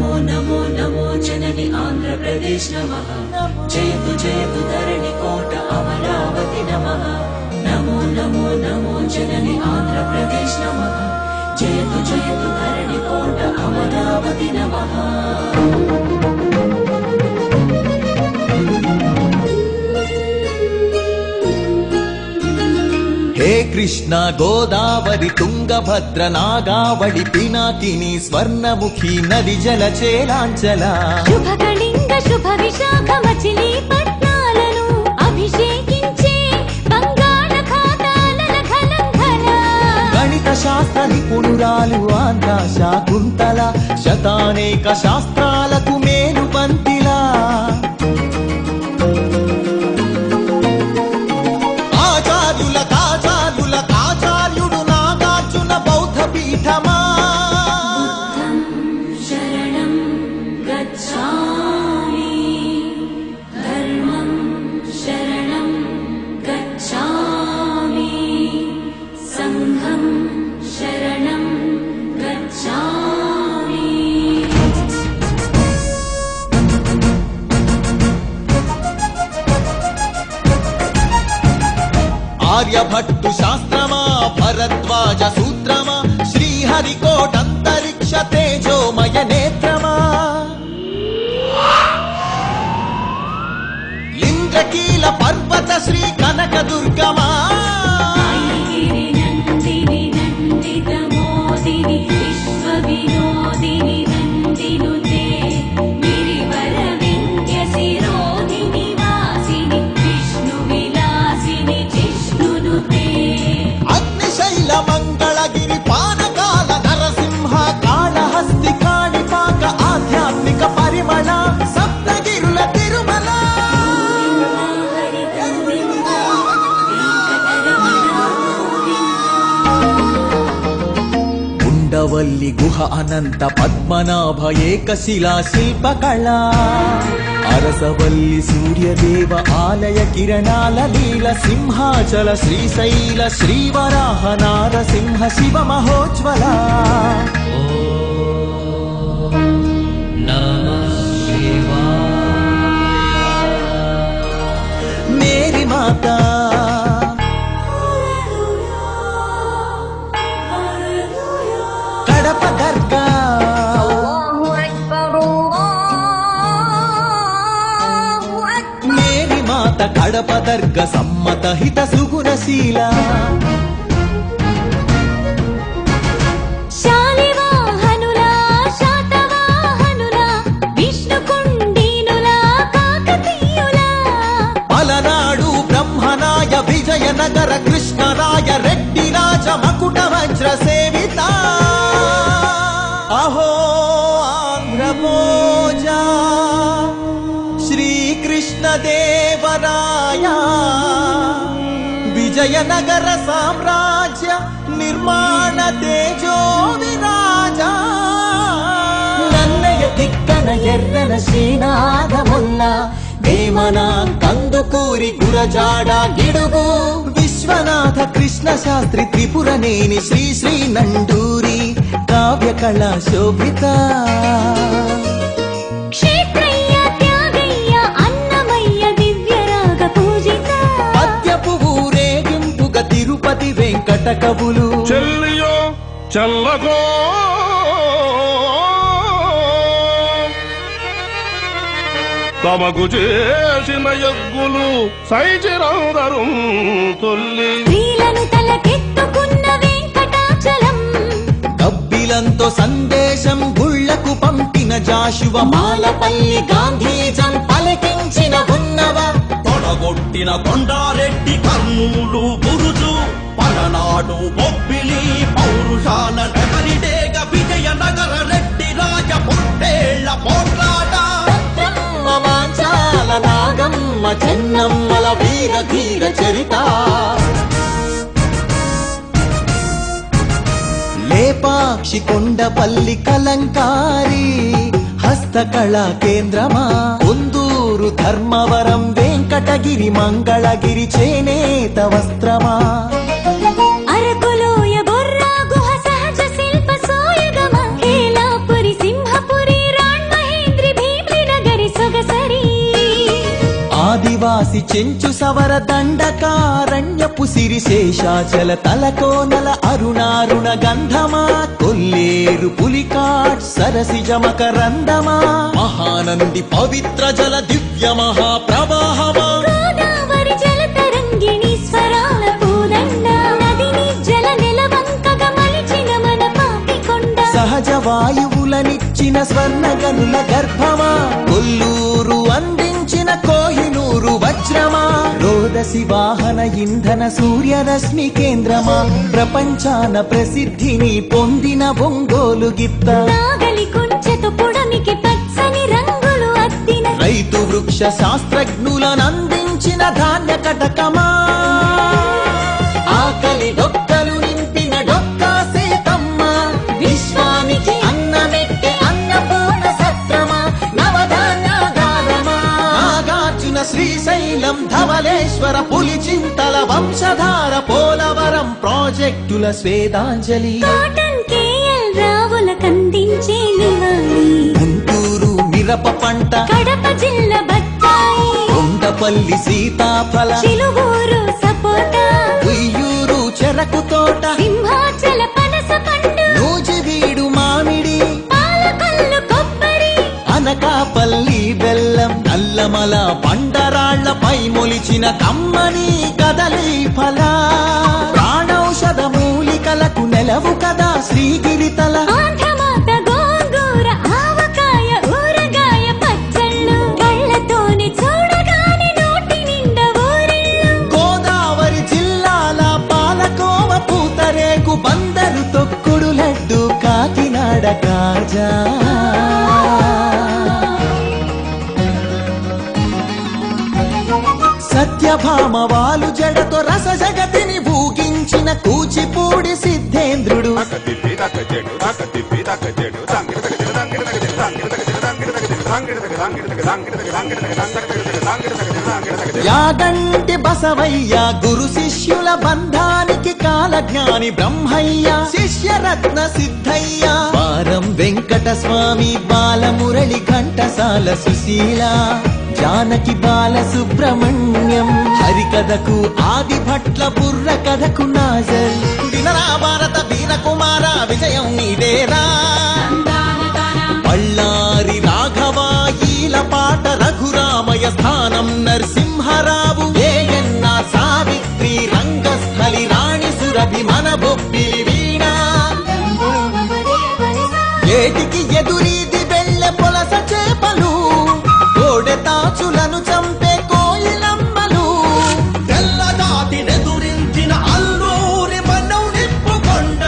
నమో నమో నమో జనని ఆంధ్రప్రదేశ్ నమ జయతు జయతు ధరణి కోట అమరావతి నమ నమో నమో నమో జనని ఆంధ్రప్రదేశ్ నమ జయతు జయతు ధరణి కోట అమరావతి నమ హే కృష్ణ గోదావరి తుంగభద్ర నాగావళి పినాకిని స్వర్ణముఖి నది జల చేలాంచల శుభ కళింగ శుభ విశాఖ మచిలీపట్నాలను అభిషేకించే బంగాళ ఖాతాల ఘనంఘన గణిత శాస్త్ర నిపుణురాలు ఆంధ్ర శాకుంతల శతానేక శాస్త్రాలకు మేలు పంతిలా ఆచార్యుల కాచార్యుల కాచార్యుడు నాగార్జున బౌద్ధ పీఠమా శరణం గచ్ఛామి ధర్మం శరణం గచ్ఛామి సంఘం శరణం గచ్ఛామి ఆర్యభట్టు శాస్త్రమా భరద్వాజ సూత్రమా శ్రీహరికోటంతరిక్ష తేజోమయ నేత్రమా ఇంద్రకీల పర్వత శ్రీ కనక దుర్గమా గిరి నందిని నందిత మోదిని విశ్వ వినోదిని నందినుతే గిరివర వింధ్య శిరోధిని వాసిని విష్ణు విలాసిని జిష్ణునుతే అగ్నిశైల మంగళగిరి పానకాల నరసింహ కాళహస్తి కాణిపాక ఆధ్యాత్మిక పరిమళ సప్తగిరుల తిరుమల హరి గోవింద వెంకటరమణ ఉండవల్లి గుహ అనంత పద్మనాభ ఏకశిలా శిల్పకళ అరసవల్లి సూర్యదేవ ఆలయ కిరణాల లీల సింహాచల శ్రీశైల శ్రీవరాహ నారసింహ శివ మహోజ్వల మేరీ మాతా కడప దర్గా మేరీ మాత కడప దర్గ సమ్మత హిత సుగుణశీల శాలివాహనుల శాతవాహనుల విష్ణుకుండీనుల కాకతీయుల అలనాడు బ్రహ్మనాయ విజయనగర కృష్ణరాయ రెడ్డి రాజ మకుట వజ్ర సేవిత అహో ఆంధ్రమోజ శ్రీకృష్ణ దేవరాయ విజయనగర సామ్రాజ్య నిర్మాణ తేజో విరాజ నన్నయ తిక్కన ఎర్రన శ్రీనాథముల్ల వేమన కందుకూరి గురజాడ గిడుగు విశ్వనాథ కృష్ణ శాస్త్రి త్రిపురనేని శ్రీ శ్రీ నండూరి కావ్య కళా శోభిత క్షేత్రయ్య త్యాగయ్య అన్నమయ్య దివ్యరాగ పూజిత పద్యపు ఊరేగింపుగ తిరుపతి వెంకట కవులు చెల్లియో చల్లగో తమకు చేసిన యజ్ఞులు సైచిరందరు తొల్లి స్త్రీలను తలకెత్తుకున్న వెంకటాచలం గబ్బిలంతో సందేశం గుళ్లకు పంపిన జాషువ మాలపల్లి గాంధీజం పలికించిన ఉన్నవ తొడగొట్టిన కొండారెడ్డి కర్నూలు బురుజు పలనాడు బొబ్బిలి పౌరుషాల నెమరిడేగ విజయనగర రెడ్డి రాజ పొట్టేళ్ల పోట్లాట బ్రహ్మ మాంచాల నాగమ్మ చెన్నమ్మల వీర ధీర చరిత లేపాక్షి కొండపల్లి కలంకారి హస్తకళా కేంద్రమా కుందూరు ధర్మవరం వెంకటగిరి మంగళగిరి చేనేత వస్త్రమా అరకులోయ బొర్రా గుహ సహజ శిల్ప సోయగమ హేలాపురి సింహపురి రాణి కాశి చెంచు సవర దండకారణ్యపు సిరి శేషాచల తలకోనల అరుణారుణ గంధమా కొల్లేరు పులికాట్ సరసిజమక రందమా మహానంది పవిత్ర జల దివ్య మహాప్రవాహమా గోదావరి జలతరంగిణి స్వరాల పూదండ నదిని జల నెలవంకగా మలిచిన మన పాపికొండ సహజ వాయువులనిచ్చిన స్వర్ణ గనుల గర్భమా కొల్లూరు అందించిన కోహినూరు వజ్రమా రోదసి వాహన ఇంధన సూర్యరశ్మి కేంద్రమా ప్రపంచాన ప్రసిద్ధిని పొందిన ఒంగోలు గిత్త నాగలి కుంచెతో పుడమికి పచ్చని రంగులు అద్దిన రైతు వృక్ష శాస్త్రజ్ఞులను అందించిన ధాన్య కటకమా ఆకలి డొక్కలు నింపిన డొక్కా సీతమ్మ విశ్వానికి అన్నమెట్టే అన్నపూర్ణ సత్రమా నవధాన్యాగారమా నాగార్జున శ్రీశైలం ధవలేశ్వర పులిచింతల వంశధార పోలవరం ప్రాజెక్టుల స్వేదాంజలి కాటన్ కేఎల్ రావుల కందించే నివాళి గుంటూరు మిరప పంట కడప జిల్లా బత్తాయి కొండపల్లి సీతాఫల చిలుగూరు సపోటా ఉయ్యూరు చెరకు తోట సింహాచల పనస పండు నూజివీడు మామిడి పాలకొల్లు కొబ్బరి అనకాపల్లి బెల్లం నల్లమల బండరాళ్లపై మొలిచిన కమ్మని కదలి ఫల ప్రాణౌషధ మూలికలకు నెలవు కదా శ్రీగిరితల ఆంధ్రమాత గోంగూర ఆవకాయ ఊరగాయ పచ్చళ్ళు కళ్ళతోనే చూడగానే నోటి నిండా ఊరిళ్ళు గోదావరి జిల్లాల పాలకోవ పూతరేకు బందరు తొక్కుడు లడ్డు కాకినాడ కాజా సత్యభామ వాలు జడతో రస జగతిని భూగించిన కూచిపూడి సిద్ధేంద్రుడు యాగంటి బసవయ్య గురు శిష్యుల బంధానికి కాలజ్ఞాని బ్రహ్మయ్య శిష్యరత్న సిద్ధయ్య వారం వెంకట స్వామి బాలమురళి ఘంటసాల సుశీల జానకి బాల సుబ్రహ్మణ్యం హరికథకు ఆది భట్ల బుర్ర కథకు నాజర్ వినరా భారత వీర కుమార విజయం నీదేరా బళ్ళారి రాఘవాయీల పాట రఘురామయ స్థానం నరసింహరావు ఏయన్న సావిత్రి రంగస్థలి రాణి సురభి మన బొబ్బిలి వీణ ఏటికి ఎదురీది వెళ్ళె పొలస చేపలు కోడె తాచులను చంపే కోయిలమ్మలు తెల్లదాటి నెదురించిన అల్లూరి మనం నిప్పుకొండ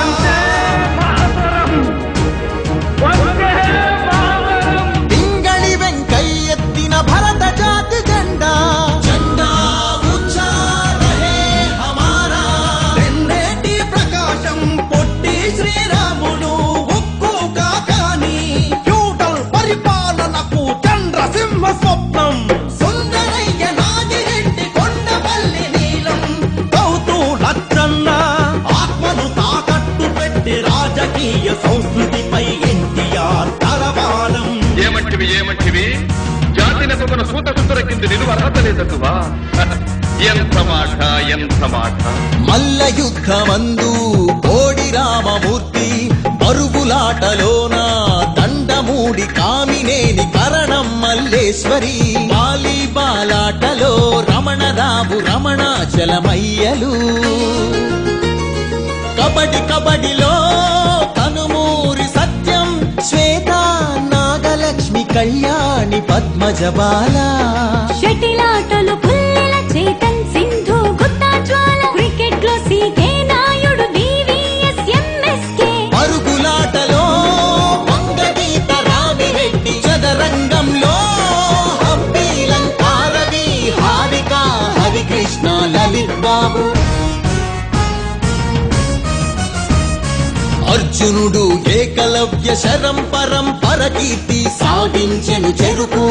పింగళి వెంకయ్యెత్తిన భరత జాతి జెండా జెండా ఊంచా రహే హమారా తెన్నేటి ప్రకాశం పొట్టి శ్రీరాములు ఉక్కు కాకాని ఫ్యూడల్ పరిపాలనకు చంద్రసింహ స్వప్నం సుందరయ్య నాగిరెడ్డి కొండపల్లి నీలం గౌతు లచ్చన్న ఆత్మను తాకట్టు పెట్టి రాజకీయ సంస్కృతిపై ఎన్టీఆర్ తలవానం ఏమంటివి ఏమంటివి జాతి నెతకున్న సూత సుతుర కింద నిలువ అర్హత లేదకువా ఎంత మాట ఎంత మాట మల్ల యుద్ధమందు కోడి రామమూర్తి పరుగులాటలోన దండమూడి కామినేని కరణం మల్లేశ్వరి బాలి బాలాటలో రమణరావు రమణాచలమయ్యలు కబడి కబడిలో కనుమూరి సత్యం శ్వేత నాగలక్ష్మి కళ్యాణి పద్మజబాల షటిలాటలు పుల్లెల చేతన్ సింధు గుత్తా జ్వాల క్రికెట్ లో సీకే నాయుడు డివిఎస్ ఎంఎస్కే పరుగులాటలో వంగగీత రామిరెడ్డి చదరంగంలో హంపి లంకారవి హారిక హరికృష్ణ లలిత్ బాబు అర్జునుడు ఏకలవ్య శరం పరం పరకీర్తి సాధించెను చెరుకు